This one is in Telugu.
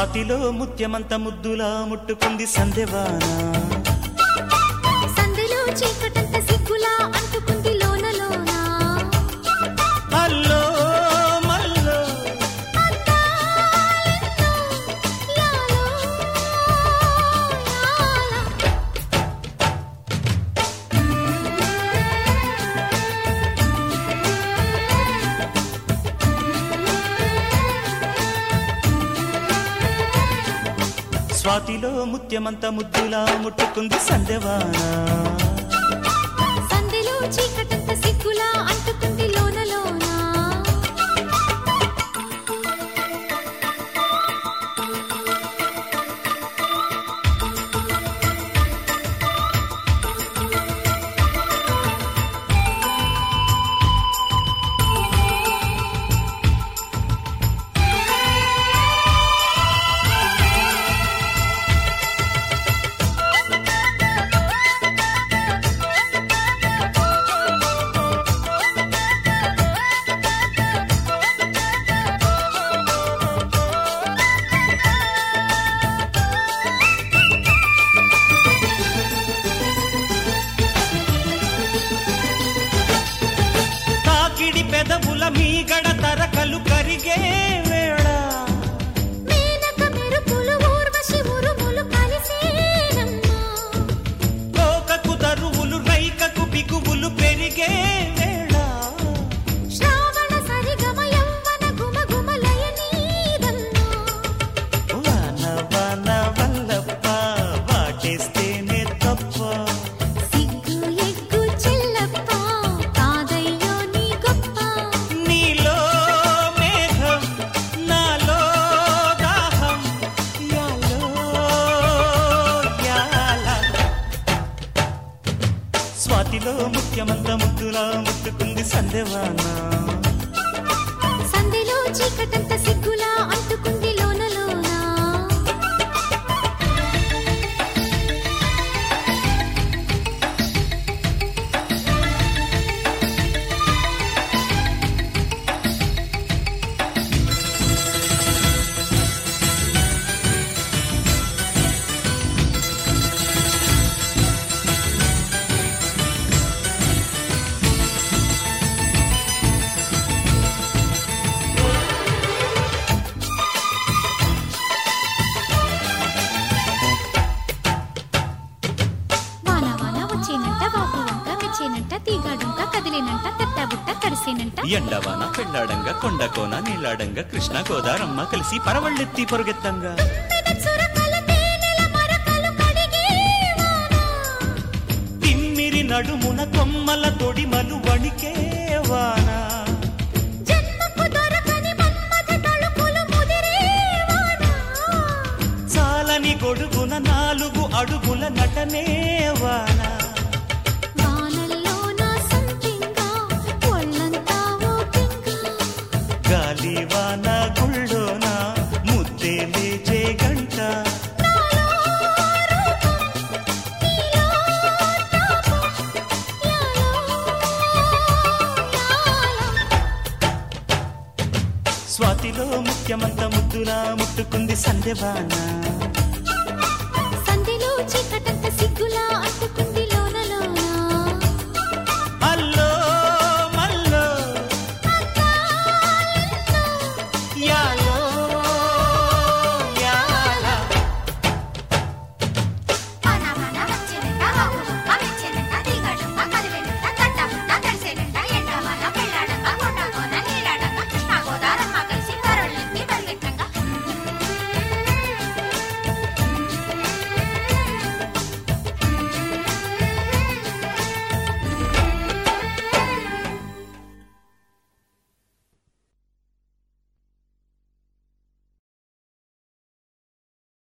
స్వాతిలో ముత్యమంత ముద్దులా ముట్టుకుంది సందెవాన సందులో చీకటంత సిగ్గులా అంటుకుంది లోన లోన అల్లో మల్లో అందాలెన్నో యాలో యాలా స్వాతిలో ముత్యమంత ముద్దులా ముట్టుకుంది సందెవాన సందులో చీకటంత సిగ్గులా అంటుకుంది లోన లోన తాకిడి పెదవుల మీగడ తరకలు కరిగే వేళ మేనక మెరుపులు ఊర్వశి ఉరుములు కలిసేనమ్మా కోకకు దరువులు రైకకు బిగువులు పెరిగే వేళ శ్రావణ సరిగమ యవ్వన గుమ గుమలయ నీదన్నా వాన వాన వల్లప్ప వాటేస్తేనే తప్ప సిగ్గు ఎగ్గు చెల్లప్ప కాదయ్యో నీ గొప్ప నీలో మేఘం నాలో దాహం యాలో యాల స్వాతిలో ముఖ్యమంత ముద్దులా ముట్టుకుంది సందెవాన సంధిలో చీకటంత సిగ్గులా అంటుకుంది లోన లోన వాన వాన వచ్చేనంట వాపు వంక మెచ్చేనంట తీగాడుంక కదిలేనంట తట్టబుట్ట కరిసేనంట ఎండవాన పెళ్ళాడంగా కొండకోన నీలాడంగా కృష్ణ గోదారమ్మ కలిసి పరవళ్ళెత్తి పొరుగెత్తంగా తుమ్మెద చురకల తేనెల మరకలు కడిగే వాన తిమ్మిరి నడుమున కొమ్మల తొడిమలు వణికే వాన జన్మకు దొరకని మన్మథ తళుకులు ముదిరే వాన చాలని గొడుగున నాలుగు అడుగుల నటనే వాన వానల్లో నా సంపింగా ఒళ్ళంతా ఓపింగా గాలి వాన గుళ్ళోన ముద్దే లేచే గంట నాలో రూపం నీలో తాపం యాలో యాలా స్వాతిలో ముఖ్యమంత ముద్దులా ముట్టుకుంది సందెవాన